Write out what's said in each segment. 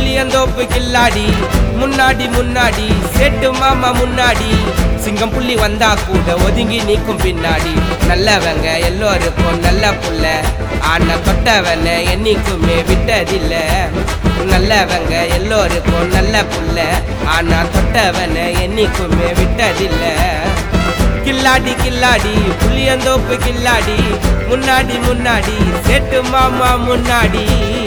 புளியந்தோப்பு கில்லாடி முன்னாடி முன்னாடி சேட்டு மாமா முன்னாடி சிங்கம் புள்ளி வந்தா கூட ஒதுங்கி நீக்கும் பின்னாடி நல்லவங்க எல்லோருக்கும் நல்ல புள்ள ஆனா தொட்டவன என்னைக்குமே விட்டதில்ல நல்லவங்க எல்லோருக்கும் நல்ல புள்ள ஆனா தொட்டவன என்னைக்குமே விட்டதில்ல கில்லாடி கில்லாடி புளியந்தோப்பு கில்லாடி முன்னாடி முன்னாடி சேட்டு மாமா முன்னாடி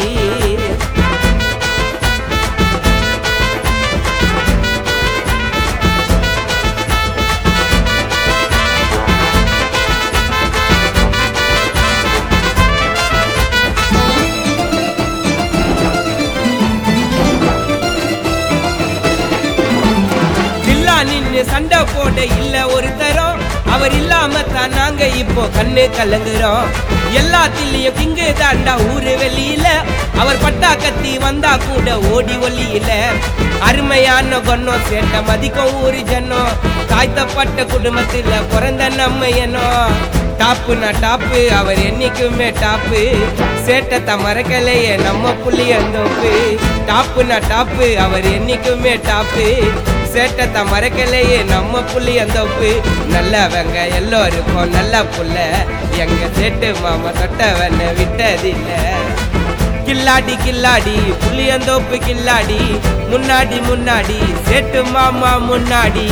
தில்லா நின்னு சண்டை போட இல்ல ஒரு தரம் அவர் இல்லாம தான் நாங்க இப்போ கண்ணு கலங்குறோம் எல்லாத்திலையும் கிங்கு தாண்டா ஊரு வெளியில அவர் பட்டா கத்தி வந்தா கூட ஓடி ஒலியில அருமையான கொன்னம் சேட்ட மதிக்கும் ஊரு ஜனம் தாய்த்தப்பட்ட குடும்பத்துல பிறந்த நம்ம என்னோ டாப்புனா டாப்பு அவர் என்னைக்குமே டாப்பு சேட்டத்தை மறக்கலையே நம்ம புள்ளியந்தோப்பு டாப்புனா டாப்பு அவர் என்னைக்குமே டாப்பு சேட்டத்தை மறக்கலையே நம்ம புள்ளி அந்தோப்பு நல்லவங்க எல்லோருக்கும் நல்ல புள்ள எங்க சேட்டு மாமா தொட்டவன விட்டதில்ல கில்லாடி கில்லாடி புளியந்தோப்பு கில்லாடி முன்னாடி முன்னாடி சேட்டு மாமா முன்னாடி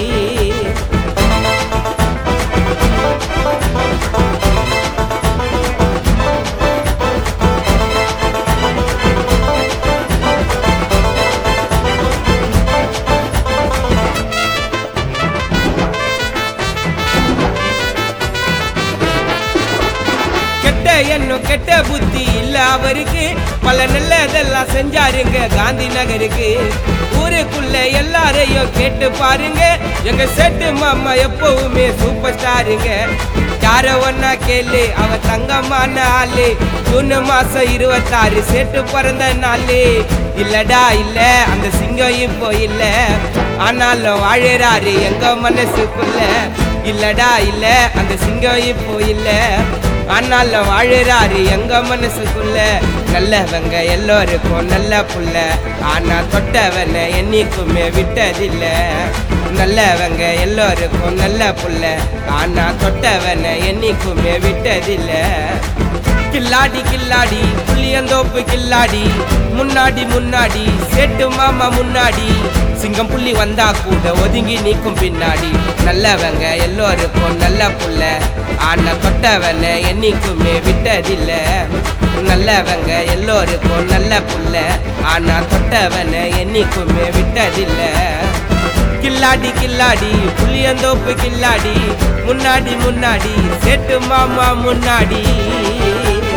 கெட்ட எண்ணம் கெட்ட புத்தி இல்ல அவருக்கு பல நல்லதெல்லாம் செஞ்சாருங்க காந்தி நகருக்கு ஊருக்குள்ள எல்லாரையும் கேட்டு பாருங்க எங்க செட்டு மாமா எப்பவுமே சூப்பர் ஸ்டாருங்க யார ஒன்னா கேளு அவ தங்கமான ஆளு ஜூன் மாசம் இருபத்தாறு செட்டு பிறந்த நாளு இல்லடா இல்ல அந்த சிங்கம் இப்போ இல்ல ஆனாலும் வாழறாரு எங்க மனசுக்குள்ள இல்லடா இல்ல அந்த சிங்கம் இப்போ இல்ல ஆனாலும் வாழுறாரு எங்க மனசுக்குள்ள நல்லவங்க எல்லோருக்கும் நல்ல புள்ள ஆனா தொட்டவன என்னைக்குமே விட்டதில்ல நல்லவங்க எல்லோருக்கும் நல்ல புள்ள ஆனா தொட்டவன என்னைக்குமே விட்டதில்ல கில்லாடி கில்லாடி புளியந்தோப்பு கில்லாடி முன்னாடி முன்னாடி சேட்டு மாமா முன்னாடி சிங்கம் புள்ளி வந்தா கூட ஒதுங்கி நீக்கும் பின்னாடி நல்லவங்க எல்லோருக்கும் நல்ல புள்ள ஆனா தொட்டவன என்னைக்குமே விட்டதில்ல நல்லவங்க எல்லோருக்கும் நல்ல புள்ள ஆனா தொட்டவன என்னைக்குமே விட்டதில்ல கில்லாடி கில்லாடி புளியந்தோப்பு கில்லாடி முன்னாடி முன்னாடி சேட்டு மாமா முன்னாடி